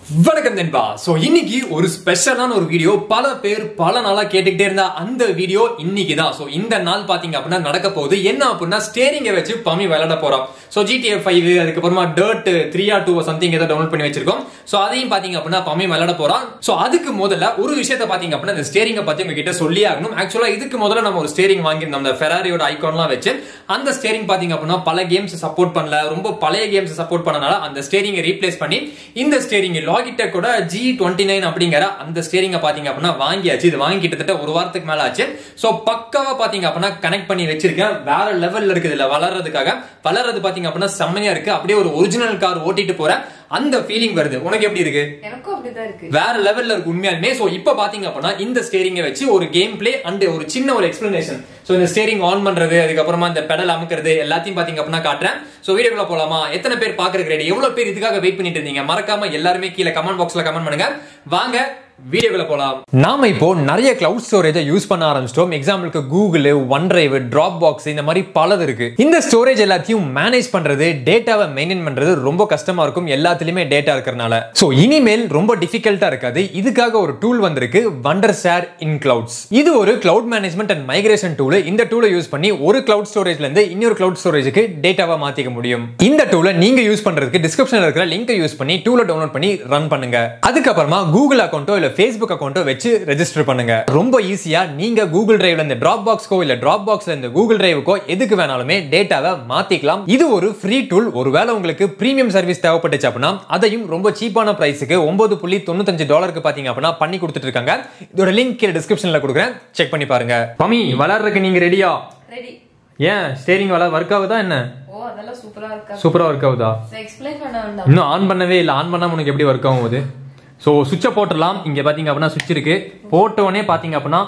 வணக்கம் நண்பா சோ இன்னைக்கு ஒரு ஸ்பெஷலான ஒரு வீடியோ பல பேர் பல நாளா கேட்டுக்கிட்டே இருந்த அந்த வீடியோ இன்னைக்கு தான் சோ இந்த நாள் பாத்தீங்க அப்படின்னா நடக்க போகுது என்ன அப்படின்னா ஸ்டேரிங்கை வச்சு பம்மி விளையாட போறோம் சோ ஜிடிஎஃப் ஃபைவ் அதுக்கப்புறமா dirt three R two something ஏதோ டவுன்லோட் பண்ணி வச்சிருக்கோம் சோ அதையும் பாத்தீங்க அப்படின்னா பம்மி விளையாட போறோம் சோ அதுக்கு முதல்ல ஒரு விஷயத்த பாத்தீங்க அப்படின்னா இந்த ஸ்டேரிங்கை பத்தி உங்ககிட்ட சொல்லி ஆகணும் ஆக்சுவலா இதுக்கு முதல்ல நம்ம ஒரு ஸ்டேரிங் வாங்கியிருந்தோம் அந்த ஃபெராரியோட ஐகான்லாம் வச்சு அந்த ஸ்டேரிங் பாத்தீங்க அப்படின்னா பல கேம்ஸ் சப்போர்ட் பண்ணல ரொம்ப பழைய கேம்ஸ் சப்போர்ட் பண்ணனால அந்த ஸ்டேரிங்கை ரீப்ளேஸ் பண்ணி இந்த ஸ்டேரிங் லாகிட்டெக் கூட ஜி டுவெண்ட்டி நைன் அப்படிங்கிற அந்த ஸ்டேரிங்கை பாத்தீங்க அப்படின்னா வாங்கியாச்சு இது வாங்கி கிட்டத்தட்ட ஒரு வாரத்துக்கு மேல ஆச்சு சோ பக்காவா பாத்தீங்க அப்படின்னா கனெக்ட் பண்ணி வச்சிருக்கேன் வேற லெவல்ல இருக்குது இதுல வளர்றதுக்காக வளர்றது பாத்தீங்க அப்படின்னா செம்மையா இருக்கு அப்படியே ஒரு ஒரிஜினல் கார் ஓட்டிட்டு போற அந்த ஃபீலிங் வருது உனக்கு எப்படி இருக்கு எனக்கும் அப்படிதான் இருக்கு வேற லெவல்ல இருக்கு உண்மையாலுமே சோ இப்ப பாத்தீங்க அப்படின்னா இந்த ஸ்டேரிங்கை வச்சு ஒரு கேம் பிளே அண்ட் ஒரு சின்ன ஒரு எக்ஸ்பிளனேஷன் சோ இந்த ஸ்டேரிங் ஆன் பண்றது அதுக்கப்புறமா இந்த பெடல் அமுக்கிறது எல்லாத்தையும் பாத்தீங்க அப்படின்னா காட்டுறேன் சோ வீடியோக்குள்ள போலாமா எத்தனை பேர் பாக்குறதுக்கு ரெடி எவ்வளவு பேர் இதுக்காக வெயிட் பண்ணிட்டு இருந்தீங்க மறக்காம எல்லாருமே கீழே கமெண்ட் பாக்ஸ்ல கமெண்ட் பண்ணுங்க வாங்க வீடியோக்குள்ள போலாம் நாம இப்போ நிறைய கிளவுட் ஸ்டோரேஜை யூஸ் பண்ண ஆரம்பிச்சிட்டோம் எக்ஸாம்பிளுக்கு Google one drive Dropbox இந்த மாதிரி பலது இருக்கு இந்த ஸ்டோரேஜ் எல்லாத்தையும் மேனேஜ் பண்றது டேட்டாவை மெயின்டைன் பண்றது ரொம்ப கஷ்டமா இருக்கும் எல்லாத்துலயுமே டேட்டா இருக்கிறனால சோ இனிமேல் ரொம்ப டிஃபிகல்ட்டா இருக்காது இதுக்காக ஒரு டூல் வந்திருக்கு வண்டர் ஷேர் இன் கிளவுட்ஸ் இது ஒரு cloud management and migration tool இந்த டூலை யூஸ் பண்ணி ஒரு கிளவுட் ஸ்டோரேஜ்ல இருந்து இன்னொரு கிளவுட் ஸ்டோரேஜுக்கு டேட்டாவை மாத்திக்க முடியும் இந்த டூலை நீங்க யூஸ் பண்றதுக்கு டிஸ்கிரிப்ஷன்ல இருக்கிற லிங்கை யூஸ் பண்ணி டூலை டவுன்லோட் பண்ணி ரன் பண்ணுங்க அதுக்கப்புறமா கூகுள் அக்கௌண்ட்டோ இல்ல ஃபேஸ்புக் அக்கௌண்ட்டோ வச்சு ரெஜிஸ்டர் பண்ணுங்க ரொம்ப ஈஸியா நீங்க கூகுள் டிரைவ்ல இந்த டிராப் பாக்ஸ்க்கோ இல்ல டிராப் பாக்ஸ்ல இந்த கூகுள் டிரைவுக்கோ எதுக்கு வேணாலுமே டேட்டாவை மாத்திக்கலாம் இது ஒரு ஃப்ரீ டூல் ஒருவேளை உங்களுக்கு பிரீமியம் சர்வீஸ் தேவைப்பட்டுச்சு அப்படின்னா அதையும் ரொம்ப சீப்பான பிரைஸுக்கு ஒன்பது புள்ளி தொண்ணூத்தஞ்சு டாலருக்கு பாத்தீங்க அப்படின்னா பண்ணி கொடுத்துட்டு இருக்காங்க இதோட லிங்க் கீழே டிஸ்கிரிப்ஷன்ல கொடுக்குறேன் செக் பண்ணி பாருங்க பமி வளர்றதுக்கு நீங்க ரெடியா ரெடி ஏன் ஸ்டேரிங் வள ஒர்க் ஆகுதா என்ன ஓ அதெல்லாம் சூப்பரா இருக்கா சூப்பரா ஒர்க் ஆகுதா எக்ஸ்பிளைன் பண்ண வேண்டாம் இன்னும் ஆன் பண்ணவே இல்லை ஆன் பண்ணாம உனக்கு எப்படி ஒர்க் ஆகும் அது ஸோ சுவிட்சை போட்டுடலாம் இங்க பாத்தீங்க அப்படின்னா சுவிட்ச் இருக்கு போட்ட உடனே பாத்தீங்க அப்படின்னா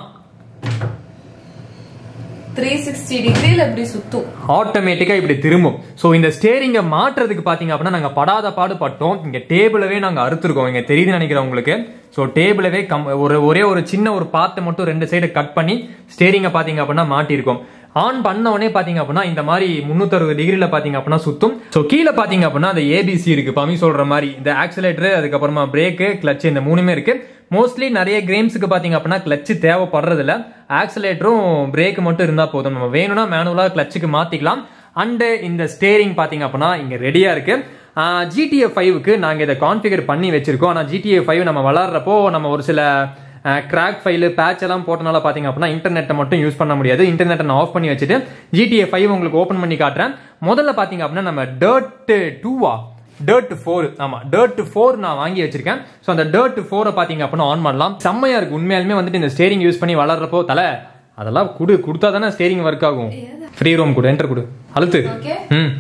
த்ரீ சிக்ஸ்டி டிகிரில இப்படி சுத்தும் ஆட்டோமேட்டிக்கா இப்படி திரும்பும் ஸோ இந்த ஸ்டேரிங்கை மாற்றுறதுக்கு பாத்தீங்க அப்படின்னா நாங்க படாத பாடு பட்டோம் இங்க டேபிளவே நாங்க அறுத்துருக்கோம் இங்க தெரியுதுன்னு நினைக்கிறேன் உங்களுக்கு ஸோ டேபிளவே கம் ஒரு ஒரே ஒரு சின்ன ஒரு பார்ட்டை மட்டும் ரெண்டு சைடு கட் பண்ணி ஸ்டேரிங்கை பாத்தீங்க அப்படின்னா மாட்டியிருக்கோம் ஆன் பண்ண உடனே பாத்தீங்க அப்படின்னா இந்த மாதிரி முன்னூத்தறுபது டிகிரில பாத்தீங்க அப்படின்னா சுத்தும் ஸோ கீழே பாத்தீங்க அப்படின்னா அந்த ஏபிசி இருக்கு பமி சொல்ற மாதிரி இந்த ஆக்சிலேட்டர் அதுக்கப்புறமா பிரேக்கு கிளச் இந்த மூணுமே இருக்கு மோஸ்ட்லி நிறைய கேம்ஸுக்கு பாத்தீங்க அப்படின்னா கிளச் தேவைப்படுறது இல்ல ஆக்சிலேட்டரும் பிரேக் மட்டும் இருந்தா போதும் நம்ம வேணும்னா மேனுவலா கிளச்சுக்கு மாத்திக்கலாம் அண்ட் இந்த ஸ்டேரிங் பாத்தீங்க அப்படின்னா இங்க ரெடியா இருக்கு ஜிடிஏ ஃபைவுக்கு நாங்கள் இதை கான்ஃபிகர் பண்ணி வச்சிருக்கோம் ஆனால் ஜிடிஏ ஃபைவ் நம்ம வளர்றப்போ நம்ம ஒரு சில கிராக் ஃபைலு பேட்ச் எல்லாம் போட்டனால பார்த்தீங்க அப்படின்னா இன்டர்நெட்டை மட்டும் யூஸ் பண்ண முடியாது இன்டர்நெட்டை நான் ஆஃப் பண்ணி வச்சுட்டு ஜிடிஏ ஃபைவ் உங்களுக்கு ஓப்பன் பண்ணி காட்டுறேன் முதல்ல பார்த்தீங்க அப்படின்னா நம்ம டர்ட் டூவா டர்ட் ஃபோர் ஆமா டர்ட் ஃபோர் நான் வாங்கி வச்சிருக்கேன் ஸோ அந்த டர்ட் ஃபோரை பார்த்தீங்க அப்படின்னா ஆன் பண்ணலாம் செம்மையா இருக்கு உண்மையாலுமே வந்துட்டு இந்த ஸ்டேரிங் யூஸ் பண்ணி வளர்றப்போ தலை அதெல்லாம் குடு கொடுத்தா தானே ஸ்டேரிங் ஒர்க் ஆகும் ஃப்ரீ ரூம் கொடு என்டர் கொடு அழுத்து ஓகே ம்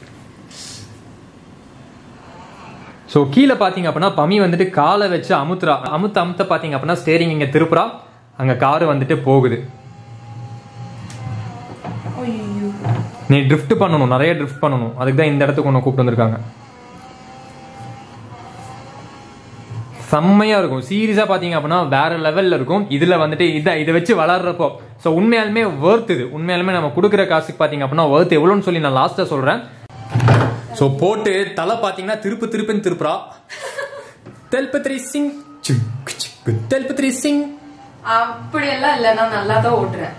ஸோ கீழே பார்த்தீங்க அப்படின்னா பமி வந்துட்டு காலை வச்சு அமுத்துறா அமுத்த அமுத்த பார்த்தீங்க அப்படின்னா ஸ்டேரிங் இங்கே திருப்புறா அங்கே காரு வந்துட்டு போகுது ஐயோ நீ ட்ரிஃப்ட் பண்ணணும் நிறைய ட்ரிஃப்ட் பண்ணணும் அதுக்கு தான் இந்த இடத்துக்கு ஒன்று கூப்பிட்டு வந்திருக்காங்க செம்மையா இருக்கும் சீரியஸா பாத்தீங்க அப்படின்னா வேற லெவல்ல இருக்கும் இதுல வந்துட்டு இதை இதை வச்சு வளர்றப்போ ஸோ உண்மையாலுமே ஒர்த் இது உண்மையாலுமே நம்ம கொடுக்குற காசுக்கு பாத்தீங்க அப்படின்னா ஒர்த் எவ்வளோன்னு சொல்லி நான் லாஸ்டா சொல்றேன் ஸோ போட்டு தலை பாத்தீங்கன்னா திருப்பு திருப்புன்னு திருப்புறா தெல்பத்ரி சிங் சிக்கு சிக்கு தெல்பத்ரி சிங் அப்படியெல்லாம் இல்ல நான் நல்லா தான் ஓட்டுறேன்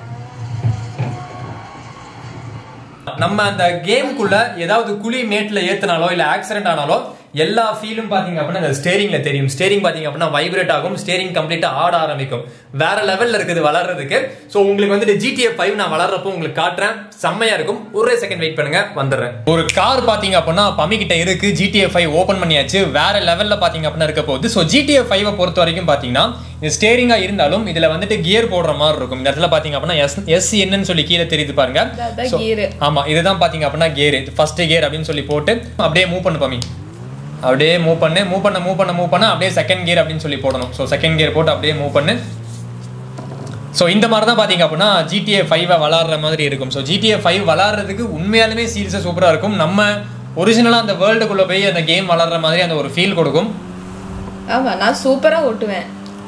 நம்ம அந்த கேமுக்குள்ள ஏதாவது குழி மேட்ல ஏத்துனாலோ இல்ல ஆக்சிடென்ட் ஆனாலோ எல்லா ஃபீலும் பாத்தீங்க அப்படின்னா இந்த ஸ்டேரிங்ல தெரியும் ஸ்டேரிங் பாத்தீங்க அப்படின்னா வைப்ரேட் ஆகும் ஸ்டேரிங் கம்ப்ளீட்டா ஆட ஆரம்பிக்கும் வேற லெவல்ல இருக்குது வளர்றதுக்கு சோ உங்களுக்கு வந்துட்டு ஜிடிஏ ஃபைவ் நான் வளர்றப்போ உங்களுக்கு காட்டுறேன் செம்மையா இருக்கும் ஒரே செகண்ட் வெயிட் பண்ணுங்க வந்துடுறேன் ஒரு கார் பாத்தீங்க அப்படின்னா பமி கிட்ட இருக்கு ஜிடிஏ ஃபைவ் ஓபன் பண்ணியாச்சு வேற லெவல்ல பாத்தீங்க அப்படின்னா இருக்க போகுது ஸோ ஜிடிஏ ஃபைவ் பொறுத்த வரைக்கும் பாத்தீங்கன்னா இது ஸ்டேரிங்கா இருந்தாலும் இதுல வந்துட்டு கியர் போடுற மாதிரி இருக்கும் இந்த இடத்துல பாத்தீங்க அப்படின்னா எஸ் எஸ் என்னன்னு சொல்லி கீழே தெரியுது பாருங்க அதான் So, gear. ஆமா இதுதான் பாத்தீங்க அப்படின்னா கியர் ஃபர்ஸ்ட் கியர் அப்படின்னு சொல்லி போட்டு அப்படியே மூவ் பண்ணு பமி அப்படியே மூவ் பண்ணு மூவ் பண்ண மூவ் பண்ண மூவ் பண்ண அப்படியே செகண்ட் கியர் அப்படின்னு சொல்லி போடணும் ஸோ செகண்ட் கியர் போட்டு அப்படியே மூவ் பண்ணு ஸோ இந்த மாதிரி தான் பார்த்தீங்க அப்படின்னா ஜிடிஏ ஃபைவை வளர்ற மாதிரி இருக்கும் ஸோ ஜிடிஏ ஃபைவ் வளர்றதுக்கு உண்மையாலுமே சீரியஸாக சூப்பராக இருக்கும் நம்ம ஒரிஜினலாக அந்த வேர்ல்டுக்குள்ளே போய் அந்த கேம் வளர்ற மாதிரி அந்த ஒரு ஃபீல் கொடுக்கும் ஆமா நான் சூப்பரா ஓட்டுவேன்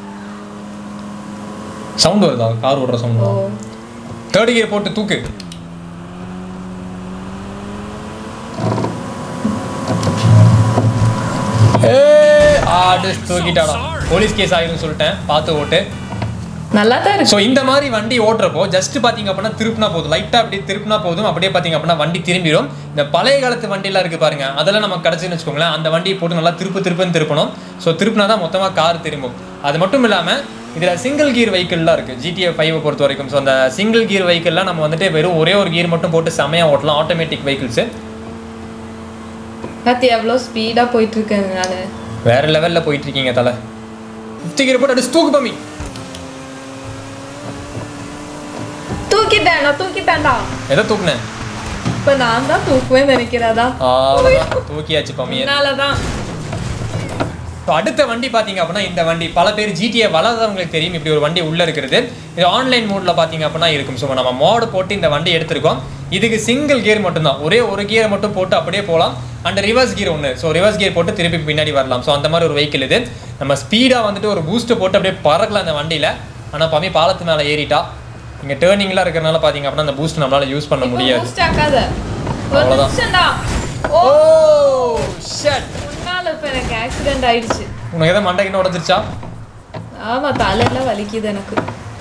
சவுண்ட் வருதா கார் ஓடுற சவுண்ட் ஓ தேர்ட் கியர் போட்டு தூக்கு ஏ அடிச்சு தூக்கிட்டாடா போலீஸ் கேஸ் ஆயிரும்னு சொல்லிட்டேன் பார்த்து ஓட்டு நல்லா தான் இருக்கு ஸோ இந்த மாதிரி வண்டி ஓட்டுறப்போ ஜஸ்ட் பார்த்தீங்க அப்படின்னா திருப்பினா போதும் லைட்டாக அப்படியே திருப்பினா போதும் அப்படியே பார்த்தீங்க அப்படின்னா வண்டி திரும்பிடும் இந்த பழைய காலத்து வண்டிலாம் இருக்குது பாருங்க அதெல்லாம் நமக்கு கிடச்சுன்னு வச்சுக்கோங்களேன் அந்த வண்டியை போட்டு நல்லா திருப்பு திருப்புன்னு திருப்பணும் ஸோ திருப்பினா தான் மொத்தமாக கார் திரும்பும் அது மட்டும் இல்லாமல் இதில் சிங்கிள் கியர் வெஹிக்கிள்லாம் இருக்குது ஜிடிஏ ஃபைவை பொறுத்த வரைக்கும் ஸோ அந்த சிங்கிள் கியர் வெஹிக்கிள்லாம் நம்ம வந்துட்டு வெறும் ஒரே ஒரு கியர் மட்டும் போட்டு செமையாக ஓட்டலாம் ஆட்டோமேட்டிக் வெஹிக்கிள்ஸு கத்தி எவ்வளோ ஸ்பீடா போயிட்டு இருக்கேன் நானு வேற லெவலில் போயிட்டு இருக்கீங்க தலை ஃபிஃப்டி கியர் போட்டு அடிச்சு தூக்கு பம்மி தூக்கிட்டேன் நான் தூக்கிட்டேன்டா எதை தூக்குனேன் இப்ப நான் தான் தூக்குவேன் நினைக்கிறதா அவ்வளோதான் தூக்கியாச்சு பம்மியை என்னாலதான் ஸோ அடுத்த வண்டி பார்த்தீங்க அப்படின்னா இந்த வண்டி பல பேர் ஜிடிஏ வளர்ந்தவங்களுக்கு தெரியும் இப்படி ஒரு வண்டி உள்ளே இருக்கிறது இது ஆன்லைன் மோடில் பார்த்தீங்க அப்படின்னா இருக்கும் ஸோ நம்ம மோடு போட்டு இந்த வண்டி எடுத்திருக்கோம் இதுக்கு சிங்கிள் கியர் மட்டும்தான் ஒரே ஒரு கியரை மட்டும் போட்டு அப்படியே போகலாம் அண்ட் ரிவர்ஸ் கியர் ஒன்று ஸோ ரிவர்ஸ் கியர் போட்டு திருப்பி பின்னாடி வரலாம் ஸோ அந்த மாதிரி ஒரு வெஹிக்கிள் இது நம்ம ஸ்பீடாக வந்துட்டு ஒரு பூஸ்ட்டை போட்டு அப்படியே பறக்கலாம் அந்த வண்டியில் ஆனால் பம்மி பாலத்து மேலே ஏறிட்டா இங்கே டேர்னிங்லாம் இருக்கிறனால பார்த்தீங்க அப்படின்னா அந்த பூஸ்ட் நம்மளால யூஸ் பண்ண முடியாது பூஸ்ட் ஆக்காத ஒரு அவ்வளவுதான். நிமிஷம்டா ஓ ஓ ஷட் முன்னால இப்ப எனக்கு ஆக்சிடென்ட் ஆயிடுச்சு உனக்கு எதாவது மண்டைக்கு உடஞ்சிருச்சா ஆமா தலையெல்லாம் வலிக்குது எனக்கு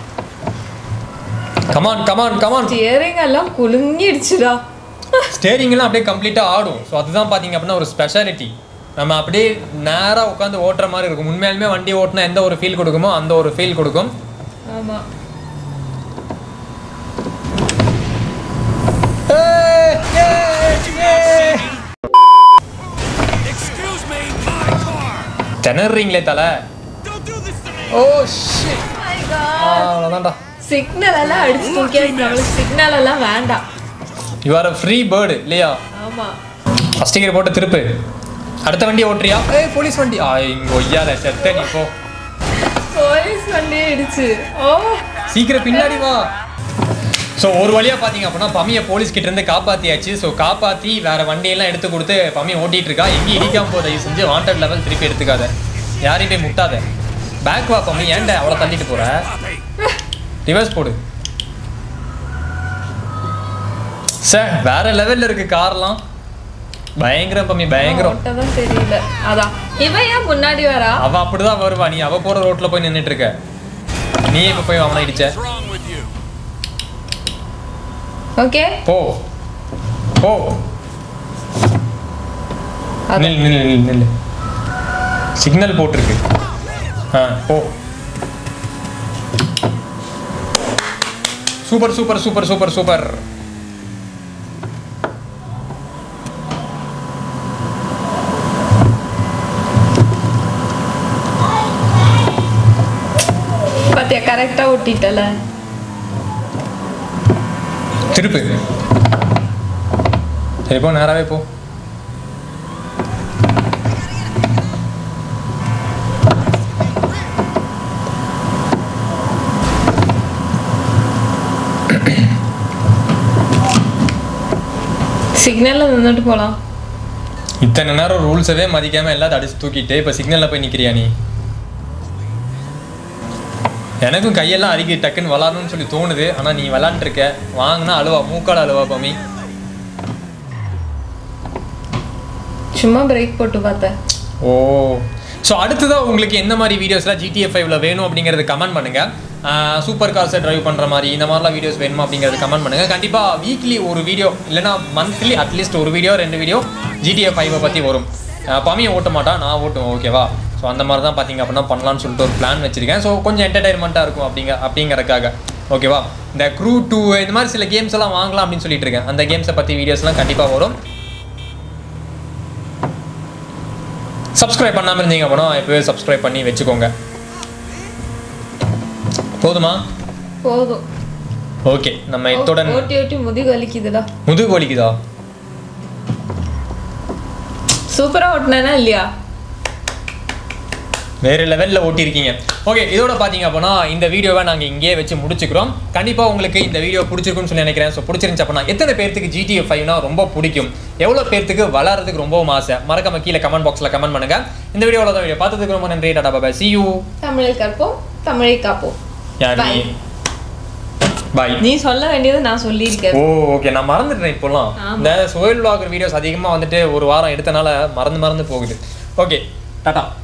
கமான் கமான் கமான் ஸ்டியரிங் எல்லாம் குலுங்கிடுச்சுடா ஸ்டேரிங்லாம் அப்படியே கம்ப்ளீட்டாக ஆடும் ஸோ அதுதான் பார்த்தீங்க அப்படின்னா ஒரு ஸ்பெஷாலிட்டி நம்ம அப்படியே நேராக உட்காந்து ஓட்டுற மாதிரி இருக்கும் உண்மையாலுமே வண்டி ஓட்டினா எந்த ஒரு ஃபீல் கொடுக்குமோ அந்த ஒரு ஃபீல் கொடுக்கும் ஆமா Excuse me, my car! திணறீங்களே தலை Don't do this to me! Oh shit அவ்வளோதான்டா சிக்னல் எல்லாம் அடிச்சு தூக்கியாச்சு நம்மளுக்கு சிக்னல் எல்லாம் வேண்டாம் you are a free bird இல்லையா ஆமா ஃபஸ்ட் கியர் போட்டு திருப்பு அடுத்த வண்டி ஓட்டுறியா ஏய் போலீஸ் வண்டி ஆ இங்கே ஒய்யால செத்த நீ போ போலீஸ் வண்டியே இடிச்சு ஓ சீக்கிரம் பின்னாடி வா ஸோ ஒரு வழியாக பார்த்தீங்க அப்படின்னா பம்மியை போலீஸ் கிட்ட இருந்து காப்பாற்றியாச்சு ஸோ காப்பாற்றி வேற வண்டியெல்லாம் எடுத்து கொடுத்து பம்மி ஓட்டிட்டு இருக்கா எங்கேயும் இடிக்காம போதை செஞ்சு வாண்டட் லெவல் திருப்பி எடுத்துக்காத யாரையும் போய் முட்டாத பேக் வா பம்மி ஏன்டா அவ்வளோ தள்ளிட்டு போற ரிவர்ஸ் போடு சார் வேற லெவல்ல இருக்கு கார்லாம் பயங்கரம் பம்மி பயங்கரம் ஓட்டதான் தெரியல அதான் இவன் ஏன் முன்னாடி வரா அவ அப்படிதான் வருவா நீ அவ போற ரோட்ல போய் நின்னுட்டு இருக்க நீ இப்ப போய் அவனை இடிச்ச What's wrong with you? Okay போ போ நில் நில் நில் நில் சிக்னல் போட்டிருக்கு ஆ போ super super super super super பாத்தியா கரெக்டா ஒட்டிட்டல திருப்பு சரி போ நேராவே போ சிக்னல்ல நின்னுட்டு போலாம் இத்தனை நேரம் ரூல்ஸவே மதிக்காம எல்லாத்தையும் அடிச்சு தூக்கிட்டு இப்ப சிக்னல்ல போய் நிக்கிறியா நீ எனக்கும் கையெல்லாம் அருகி டக்குன்னு விளாடணும்னு சொல்லி தோணுது ஆனா நீ விளாண்டுருக்க இருக்க வாங்கினா அழுவா மூக்கால அழுவா பமி சும்மா பிரேக் போட்டு பார்த்தேன் ஓ ஸோ அடுத்ததாக உங்களுக்கு எந்த மாதிரி வீடியோஸ்லாம் ஜிடிஎஃப் ஃபைவ்ல வேணும் அப்படிங்கிறது கமெண்ட் பண்ணுங்க சூப்பர் கார்ஸை டிரைவ் பண்ணுற மாதிரி இந்த மாதிரிலாம் வீடியோஸ் வேணுமா அப்படிங்கிறது கமெண்ட் பண்ணுங்க கண்டிப்பாக வீக்லி ஒரு வீடியோ இல்லைனா மந்த்லி அட்லீஸ்ட் ஒரு வீடியோ ரெண்டு வீடியோ ஜிடிஎஃப் ஃபைவை பற்றி வரும் ஆஹ் பமியை ஓட்ட மாட்டா நான் ஓட்டுவேன் ஓகேவா ஸோ அந்த மாதிரி தான் பார்த்தீங்க அப்படின்னா பண்ணலாம்னு சொல்லிட்டு ஒரு பிளான் வச்சிருக்கேன் ஸோ கொஞ்சம் என்டர்டைன்மெண்ட்டாக இருக்கும் அப்படிங்க அப்படிங்கறதுக்காக ஓகேவா இந்த க்ரூ டூ இந்த மாதிரி சில கேம்ஸ் எல்லாம் வாங்கலாம் அப்படின்னு சொல்லிட்டு இருக்கேன் அந்த கேம்ஸை பற்றி வீடியோஸ்லாம் கண்டிப்பாக வரும் சப்ஸ்கிரைப் பண்ணாமல் இருந்தீங்க அப்படின்னா இப்போவே சப்ஸ்கிரைப் பண்ணி வச்சுக்கோங்க போதுமா போதும் ஓகே நம்ம இத்துடன் ஓட்டி ஓட்டி முதுகு வலிக்குதுடா முதுகு வலிக்குதா சூப்பரா ஓட்டினா இல்லையா வேற லெவலில் ஓட்டியிருக்கீங்க ஓகே இதோட பார்த்தீங்க அப்படின்னா இந்த வீடியோவை நாங்கள் இங்கேயே வச்சு முடிச்சுக்கிறோம் கண்டிப்பாக உங்களுக்கு இந்த வீடியோ பிடிச்சிருக்குன்னு சொல்லி நினைக்கிறேன் ஸோ பிடிச்சிருந்துச்சு அப்படின்னா எத்தனை பேர்த்துக்கு ஜிடிஎஃப் ஃபைவ்னா ரொம்ப பிடிக்கும் எவ்வளோ பேர்த்துக்கு வளர்றதுக்கு ரொம்பவும் ஆசை மறக்காம கீழே கமெண்ட் பாக்ஸில் கமெண்ட் பண்ணுங்க இந்த வீடியோவில் தான் வீடியோ பார்த்ததுக்கு ரொம்ப நன்றி டாடா பாபா சி யூ தமிழில் கற்போம் தமிழை காப்போம் யார் நீ Bye. பாய் நீ சொல்ல வேண்டியது நான் சொல்லியிருக்கேன் ஓ ஓகே நான் மறந்துட்டேன் இப்போலாம் ஆமா. இந்த சோயில் vlogger வீடியோஸ் அதிகமாக வந்துட்டு ஒரு வாரம் எடுத்தனால மறந்து மறந்து போகுது ஓகே டாடா